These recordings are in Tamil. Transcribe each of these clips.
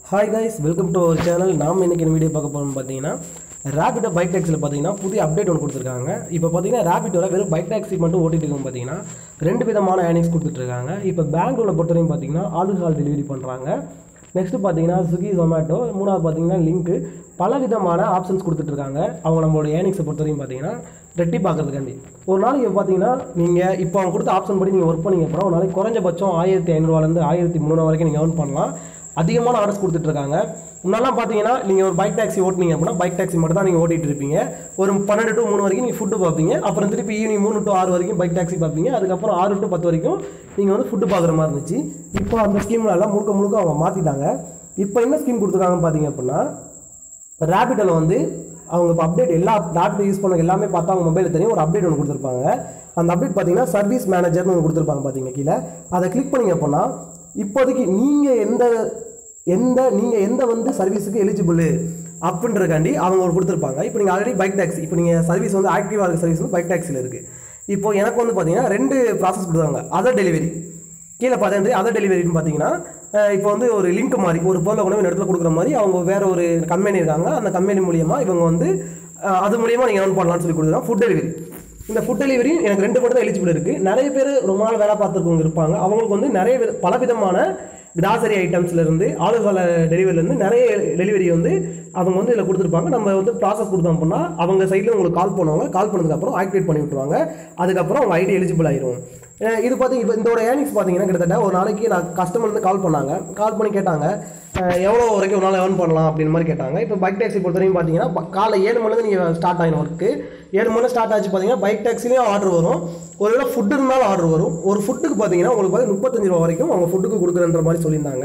hi guys welcome to our channel நாம் இன்னைக்கு இந்த வீடியோ பார்க்க போகிறோம் பார்த்தீங்கன்னா ரேபிடோ பைக் டாக்ஸியில் பார்த்தீங்கன்னா புதிய அப்டேட் ஒன்று கொடுத்துருக்காங்க இப்போ பார்த்தீங்கன்னா ரேபிடோவில் வெறும் பைக் டாக்ஸி மட்டும் ஓட்டிட்டு இருக்கும் பார்த்தீங்கன்னா ரெண்டு விதமான ஏர்னிங்ஸ் கொடுத்துட்ருக்காங்க இப்போ பெங்களூரில் பொறுத்தவரைக்கும் பார்த்தீங்கன்னா ஆல் ஹால் டெலிவரி பண்ணுறாங்க நெக்ஸ்ட்டு பார்த்தீங்கன்னா ஸ்விக்கி ஜொமேட்டோ மூணாவது பார்த்தீங்கன்னா லிங்க்கு பல விதமான ஆப்ஷன்ஸ் கொடுத்துட்ருக்காங்க அவங்க நம்மளோட ஏர்னிங்ஸை பொறுத்தவரைக்கும் பார்த்தீங்கன்னா ரெட்டி பார்க்கறதுக்காண்டி ஒரு நாளைக்கு பார்த்தீங்கன்னா நீங்கள் இப்போ அவங்க கொடுத்த ஆப்ஷன் படி நீங்கள் ஒர்க் பண்ணீங்க அப்புறம் ஒரு நாளைக்கு குறைஞ்சபட்சம் ஆயிரத்தி ஐநூறுவாலேருந்து ஆயிரத்தி முந்நூறு வரைக்கும் நீங்கள் earn பண்ணலாம் அதிகமான ஆர்டர்ஸ் கொடுத்துட்ருக்காங்க முன்னெல்லாம் பார்த்தீங்கன்னா நீங்கள் ஒரு பைக் டாக்ஸி ஓட்டுனீங்க அப்படின்னா பைக் டாக்ஸி மட்டும் தான் நீங்கள் ஓட்டிட்டு இருப்பீங்க ஒரு பன்னெண்டு டு மூணு வரைக்கும் நீங்கள் ஃபுட்டு பார்ப்பீங்க அப்புறம் திருப்பி ஈவினிங் மூணு டு ஆறு வரைக்கும் பைக் டாக்ஸி பார்ப்பீங்க அதுக்கப்புறம் ஆறு டு பத்து வரைக்கும் நீங்கள் வந்து ஃபுட்டு பார்க்குற மாதிரி இருந்துச்சு இப்போ அந்த ஸ்கீம்லலாம் முழுக்க முழுக்க அவங்க மாற்றிட்டாங்க இப்போ என்ன ஸ்கீம் கொடுத்துருக்காங்கன்னு பார்த்தீங்க அப்படின்னா ரேபிட்டில் வந்து அவங்க இப்போ அப்டேட் எல்லா ரேபிட் யூஸ் பண்ண எல்லாமே பார்த்தா அவங்க மொபைலில் தெரியும் ஒரு அப்டேட் ஒன்று கொடுத்துருப்பாங்க அந்த அப்டேட் பார்த்தீங்கன்னா சர்வீஸ் மேனேஜர்னு ஒன்று கொடுத்துருப்பாங்க பார்த்தீங்க கீழே அதை கிளிக் பண்ணீங்க அப்படின்னா இப்போதைக்கு நீங்கள் எந்த எந்த நீங்கள் எந்த வந்து சர்வீஸுக்கு எலிஜிபிள் அப்படின்றதுக்காண்டி அவங்க ஒரு கொடுத்துருப்பாங்க இப்போ நீங்கள் ஆல்ரெடி பைக் டாக்ஸி இப்போ நீங்கள் சர்வீஸ் வந்து ஆக்டிவாக இருக்க சர்வீஸ் வந்து பைக் டாக்ஸியில் இருக்குது இப்போ எனக்கு வந்து பார்த்தீங்கன்னா ரெண்டு ப்ராசஸ் கொடுத்தாங்க அதர் டெலிவரி கீழே பார்த்தா அதர் டெலிவரின்னு பார்த்தீங்கன்னா அஹ் இப்போ வந்து ஒரு லிங்க் மாதிரி ஒரு பொருளை கொண்டு போய் இந்த இடத்துல கொடுக்குற மாதிரி அவங்க வேற ஒரு கம்பெனி இருக்காங்க அந்த கம்பெனி மூலியமா இவங்க வந்து அஹ் அது மூலியமா நீங்கள் earn பண்ணலாம்னு சொல்லி கொடுக்குறாங்க ஃபுட் டெலிவரி இந்த ஃபுட் டெலிவரி எனக்கு ரெண்டு மட்டும் தான் எலிஜிபிள் இருக்குது நிறைய பேர் ரொம்ப நாள் வேலை பார்த்துருக்கவங்க இருப்பாங்க அவங்களுக்கு வந்து நிறைய வித- பல விதமான கிராசரி ஐட்டம்ஸ்லேருந்து ஆளுகால டெலிவரிலேருந்து நிறைய டெலிவரி வந்து அவங்க வந்து இதில் கொடுத்துருப்பாங்க நம்ம வந்து ப்ராசஸ் கொடுத்தோம் அப்படின்னா அவங்க சைடில் உங்களுக்கு கால் பண்ணுவாங்க கால் பண்ணதுக்கப்புறம் ஆக்டிவேட் பண்ணி விட்டுருவாங்க அதுக்கப்புறம் அவங்க ஐடி எலிஜிபிள் ஆயிரும் அஹ் இது பார்த்தீங்க இப்போ இதோட ஏர்னிங்ஸ் பார்த்தீங்கன்னா கிட்டத்தட்ட ஒரு நாளைக்கு நான் கஸ்டமர் வந்து கால் பண்ணாங்க கால் பண்ணி கேட்டாங்க அஹ் எவ்வளோ வரைக்கும் ஒரு நாள் ஏர்ன் பண்ணலாம் அப்படின்னு மாதிரி கேட்டாங்க இப்போ பைக் டாக்ஸி பொறுத்த வரைக்கும் பார்த்தீங்கன்னா ப- காலை ஏழு மணிலேருந்து நீங்கள் ஸ்டார்ட் ஆகின ஒர்க்கு ஏழு மணி ஸ்டார்ட் ஆச்சு பார்த்தீங்கன்னா பைக் டாக்ஸிலையும் ஆர்டர் வரும் ஒருவேளை ஃபுட்டு இருந்தாலும் ஆர்டர் வரும் ஒரு ஃபுட்டுக்கு பார்த்தீங்கன்னா உங்களுக்கு வந்து முப்பத்தஞ்சு ரூபா வரைக்கும் அவங்க ஃபுட்டுக்கு கொடுக்குறன்ற மாதிரி சொல்லியிருந்தாங்க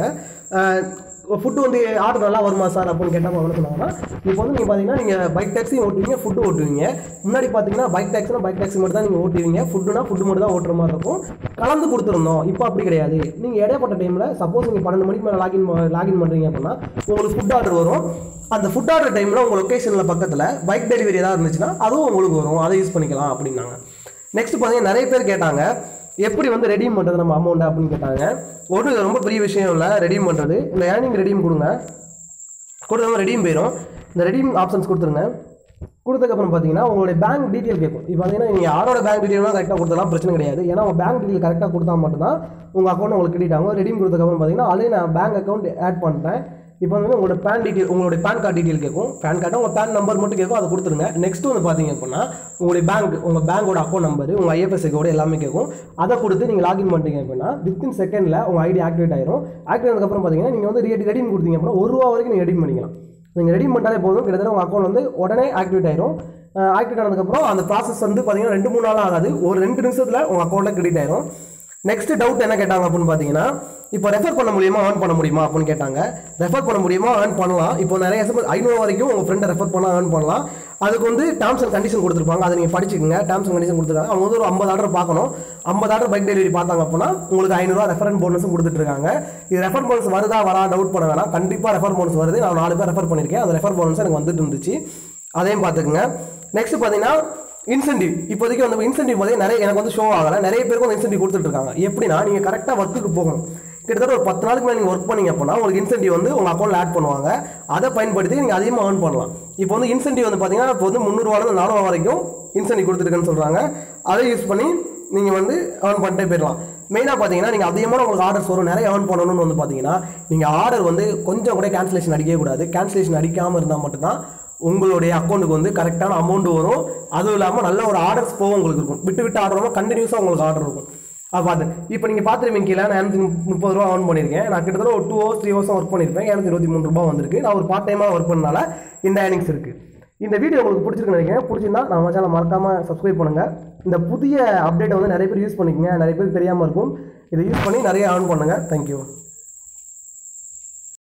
ஃபுட்டு வந்து ஆர்டர் நல்லா வருமா சார் அப்படின்னு கேட்டால் அவங்க என்ன சொன்னாங்கன்னா இப்போ வந்து நீங்கள் பார்த்தீங்கன்னா நீங்கள் பைக் டாக்ஸியும் ஓட்டுவீங்க ஃபுட்டு ஓட்டுவீங்க முன்னாடி பார்த்தீங்கன்னா பைக் டாக்ஸினா பைக் டாக்ஸி மட்டும் தான் நீங்கள் ஓட்டுவீங்க ஃபுட்டுனா ஃபுட்டு மட்டும் தான் ஓட்டுற மாதிரி இருக்கும் கலந்து கொடுத்துருந்தோம் இப்போ அப்படி கிடையாது நீங்கள் இடைப்பட்ட டைமில் சப்போஸ் நீங்கள் பன்னெண்டு மணிக்கு மேலே லாகின் லாகின் பண்ணுறீங்க அப்படின்னா உங்களுக்கு ஃபுட் ஆர்டர் வரும் அந்த ஃபுட் ஆர்டர் டைமில் உங்கள் லொக்கேஷனில் பக்கத்தில் பைக் டெலிவரி ஏதாவது இருந்துச்சுன்னா அதுவும் உங்களுக்கு வரும் அதை யூஸ் பண்ணிக்கலாம் அப்படின்னாங்க நெக்ஸ்ட் பார்த்தீங்கன்னா நிறைய பேர் கேட்டாங்க எப்படி வந்து ரெடீம் பண்ணுறது நம்ம அமௌண்ட் அப்படின்னு கேட்டாங்க ஒன்றும் இது ரொம்ப பெரிய விஷயம் இல்லை ரெடீம் பண்ணுறது இந்த ஏர்னிங் ரெடீம் கொடுங்க கொடுத்தவங்க ரெடீம் போயிடும் இந்த ரெடீம் ஆப்ஷன்ஸ் கொடுத்துருங்க கொடுத்ததுக்கப்புறம் பார்த்தீங்கன்னா உங்களுடைய பேங்க் டீட்டெயில் கேட்கும் இப்போ பார்த்தீங்கன்னா நீங்கள் யாரோட பேங்க் டீட்டெயிலாம் கரெக்டாக கொடுத்தலாம் பிரச்சனை கிடையாது ஏன்னா உங்கள் பேங்க் டீட்டெயில் கரெக்டாக கொடுத்தா மட்டும்தான் உங்கள் அக்கௌண்ட் உங்களுக்கு கிரெடிட் ஆகும் ரெடீம் கொடுத்ததுக்கப்புறம் பார்த்தீங்கன்னா அதே நான் பேங்க் அக்கௌண்ட் ஆட் பண்ணிட்டேன் இப்போ வந்து உங்களோட பேன் டீட்டெயில் உங்களுடைய பேன் கார்டு டீட்டெயில் கேட்கும் பேன் கார்டு உங்கள் பேன் நம்பர் மட்டும் கேட்கும் அதை கொடுத்துருங்க நெக்ஸ்ட் வந்து பார்த்தீங்க அப்படின்னா உங்களுடைய பேங்க் உங்கள் பேங்கோட அக்கௌண்ட் நம்பர் உங்கள் ஐஎஃப்எஸ்சி கோடு எல்லாமே கேட்கும் அதை கொடுத்து நீங்கள் லாகின் பண்ணிட்டீங்க அப்படின்னா வித்தின் செகண்டில் உங்கள் ஐடி ஆக்டிவேட் ஆயிரும் ஆக்டிவேட் ஆனதுக்கப்புறம் பார்த்தீங்கன்னா நீங்கள் வந்து ரெடி ரெடீம் கொடுத்தீங்க அப்படின்னா ஒரு ரூபா வரைக்கும் நீங்கள் ரெடீம் பண்ணிக்கலாம் நீங்கள் ரெடி பண்ணாலே போதும் கிட்டத்தட்ட உங்கள் அக்கௌண்ட் வந்து உடனே ஆக்டிவேட் ஆயிரும் ஆக்டிவேட் ஆனதுக்கப்புறம் அந்த ப்ராசஸ் வந்து பார்த்தீங்கன்னா ரெண்டு மூணு நாள் ஆகாது ஒரு ரெண்டு நிமிஷத்தில் உங்கள் அக்கௌண்ட்டில் கிரெடிட் ஆயிரும் நெக்ஸ்ட் டவுட் என்ன கேட்டாங்க அப்படின்னு பார்த்தீங்கன்னா இப்போ ரெஃபர் பண்ண முடியுமா ஏர்ன் பண்ண முடியுமா அப்படின்னு கேட்டாங்க ரெஃபர் பண்ண முடியுமா ஏர்ன் பண்ணலாம் இப்போ நிறைய எஸ்எம்எஸ் ஐநூறு வரைக்கும் உங்கள் ஃப்ரெண்டை ரெஃபர் பண்ணால் ஏர்ன் பண்ணலாம் அதுக்கு வந்து டேர்ம்ஸ் அண்ட் கண்டிஷன் கொடுத்துருப்பாங்க அதை நீங்கள் படிச்சுக்கோங்க டேர்ம்ஸ் அண்ட் கண்டிஷன் கொடுத்துருக்காங்க அவங்க வந்து ஒரு ஐம்பது ஆர்டர் பார்க்கணும் ஐம்பது ஆர்டர் பைக் டெலிவரி பார்த்தாங்க அப்படின்னா உங்களுக்கு ஐநூறுரூவா ரெஃபரன் போனஸும் கொடுத்துட்ருக்காங்க இது ரெஃபர் போனஸ் வருதா வரா டவுட் பண்ண வேணாம் கண்டிப்பாக ரெஃபர் போனஸ் வருது நான் நாலு பேர் ரெஃபர் பண்ணியிருக்கேன் அந்த ரெஃபர் போனஸ் எனக்கு வந்துட்டு இருந்துச்சு அதையும் பார்த்துக்குங்க நெக்ஸ்ட் பார்த்தீங்கன்னா இன்சென்டிவ் இப்போதைக்கு வந்து இன்சென்டிவ் போதே நிறைய எனக்கு வந்து ஷோ ஆகலை நிறைய பேருக்கு வந்து இன்சென்டிவ் கொடுத்துட்டு இருக்காங்க எப்படின்னா நீங்கள் கரெக்டாக ஒர்க்குக்கு போகணும் கிட்டத்தட்ட ஒரு பத்து நாளுக்கு மேலே நீங்கள் ஒர்க் பண்ணீங்க அப்படின்னா உங்களுக்கு இன்சென்டிவ் வந்து உங்கள் அக்கௌண்ட்டில் ஆட் பண்ணுவாங்க அதை பயன்படுத்தி நீங்கள் அதிகமாக earn பண்ணலாம் இப்போ வந்து இன்சென்டிவ் வந்து பார்த்தீங்கன்னா இப்போ வந்து முந்நூறுவாலேருந்து நானூறுவா வரைக்கும் இன்சென்டிவ் கொடுத்துருக்குன்னு சொல்கிறாங்க அதை யூஸ் பண்ணி நீங்கள் வந்து earn பண்ணிட்டே போயிடலாம் மெயினாக பார்த்தீங்கன்னா நீங்கள் அதிகமான உங்களுக்கு ஆர்டர்ஸ் வரும் நிறைய earn பண்ணணும்னு வந்து பார்த்தீங்கன்னா நீங்கள் ஆர்டர் வந்து கொஞ்சம் கூட கேன்சலேஷன் அடிக்கவே கூடாது கேன்சலேஷன் அடிக்காமல் இருந்தால் மட்டும்தான் உங்களுடைய அக்கௌண்ட்டுக்கு வந்து கரெக்டான அமௌண்ட் வரும் அதுவும் இல்லாமல் நல்ல ஒரு ஆர்டர்ஸ் போகும் உங்களுக்கு இருக்கும் விட்டு விட்டு ஆர்டர் வரும் கண்டினியூஸாக உங்களுக்கு ஆர்டர் இருக்கும் அது பார்த்து இப்போ நீங்கள் பார்த்துருவீங்க கீழே நான் இரநூத்தி முப்பது ரூபா earn பண்ணியிருக்கேன் நான் கிட்டத்தட்ட ஒரு two hours three hours work பண்ணியிருப்பேன் இரநூத்தி இருபத்தி மூணு ரூபா வந்திருக்கு நான் ஒரு பார்ட் டைமாக ஒர்க் பண்ணனால இந்த ஏர்னிங்ஸ் இருக்குது இந்த வீடியோ உங்களுக்கு பிடிச்சிருக்குன்னு நினைக்கிறேன் பிடிச்சிருந்தா நம்ம சேனல் மறக்காமல் சப்ஸ்கிரைப் பண்ணுங்கள் இந்த புதிய அப்டேட்டை வந்து நிறைய பேர் யூஸ் பண்ணிக்கங்க நிறைய பேருக்கு தெரியாமல் இருக்கும் இதை யூஸ் பண்ணி நிறைய earn பண்ணுங்கள் தேங்க்யூ